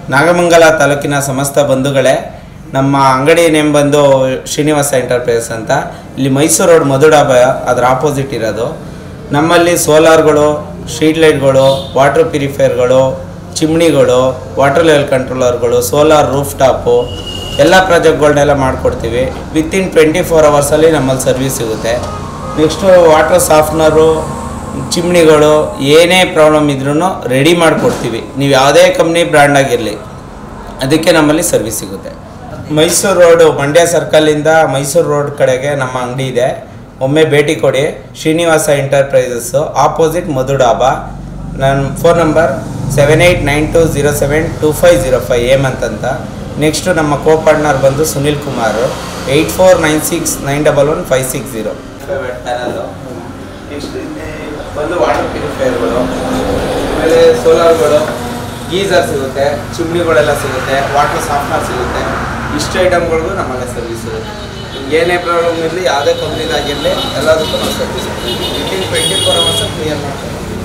ನಾಗಮಂಗಲ ತಾಲೂಕಿನ ಸಮಸ್ತ ಬಂಧುಗಳೇ ನಮ್ಮ ಅಂಗಡಿ ನೇಮ್ ಬಂದು ಶ್ರೀನಿವಾಸ ಎಂಟರ್ಪ್ರೈಸಸ್ ಅಂತ ಇಲ್ಲಿ ಮೈಸೂರು ರೋಡ್ ಮಧುಡಾಬ ಅದರ ಆಪೋಸಿಟ್ ಇರೋದು ನಮ್ಮಲ್ಲಿ ಸೋಲಾರ್ಗಳು ಸ್ಟ್ರೀಟ್ ಲೈಟ್ಗಳು ವಾಟರ್ ಪ್ಯೂರಿಫೈರ್ಗಳು ಚಿಮ್ನಿಗಳು ವಾಟರ್ ಲೆವೆಲ್ ಕಂಟ್ರೋಲರ್ಗಳು ಸೋಲಾರ್ ರೂಫ್ ಟಾಪು ಎಲ್ಲ ಪ್ರಾಜೆಕ್ಟ್ಗಳನ್ನೆಲ್ಲ ಮಾಡಿಕೊಡ್ತೀವಿ ವಿತಿನ್ ಟ್ವೆಂಟಿ ಫೋರ್ ಅವರ್ಸಲ್ಲಿ ನಮ್ಮಲ್ಲಿ ಸರ್ವಿಸ್ ಸಿಗುತ್ತೆ ನೆಕ್ಸ್ಟು ವಾಟರ್ ಸಾಫ್ಟ್ನರು ಚಿಮ್ನಿಗಳು ಏನೇ ಪ್ರಾಬ್ಲಮ್ ಇದ್ರೂ ರೆಡಿ ಮಾಡಿಕೊಡ್ತೀವಿ ನೀವು ಯಾವುದೇ ಕಂಪ್ನಿ ಬ್ರ್ಯಾಂಡ್ ಆಗಿರಲಿ ಅದಕ್ಕೆ ನಮ್ಮಲ್ಲಿ ಸರ್ವಿಸ್ ಸಿಗುತ್ತೆ ಮೈಸೂರು ರೋಡು ಮಂಡ್ಯ ಸರ್ಕಲಿಂದ ಮೈಸೂರು ರೋಡ್ ಕಡೆಗೆ ನಮ್ಮ ಅಂಗಡಿ ಇದೆ ಒಮ್ಮೆ ಭೇಟಿ ಕೊಡಿ ಶ್ರೀನಿವಾಸ ಎಂಟರ್ಪ್ರೈಸಸ್ಸು ಆಪೋಸಿಟ್ ಮಧು ಡಾಬಾ ನನ್ನ phone number seven eight nine two zero seven two five zero five Hemant ಅಂತ ನೆಕ್ಸ್ಟು ನಮ್ಮ ಕೋ ಪಾರ್ಟ್ನರ್ ಬಂದು Sunil Kumar eight four nine six nine double one five six zero panel next ಬಂದು ವಾಟರ್ ಪ್ಯೂರಿಫೈರ್ಗಳು ಆಮೇಲೆ ಸೋಲಾರ್ಗಳು ಗೀಸರ್ ಸಿಗುತ್ತೆ ಚಿಮ್ನಿಗಳೆಲ್ಲ ಸಿಗುತ್ತೆ ವಾಟರ್ ಸಾಫ್ಟ್ನರ್ ಸಿಗುತ್ತೆ ಇಷ್ಟು ಐಟಮ್ಗಳಿಗೂ ನಮ್ಮಲ್ಲೇ ಸರ್ವಿಸ್ ಇರುತ್ತೆ ನಿಮ್ಗೆ ಏನೇ ಪ್ರಾಬ್ಲಮ್ ಇರಲಿ ಯಾವುದೇ ಕಂಪ್ನಿದಾಗಿರಲಿ ಎಲ್ಲದಕ್ಕೂ ನಾವು service within twenty four hours clear ಮಾಡ್ತೀವಿ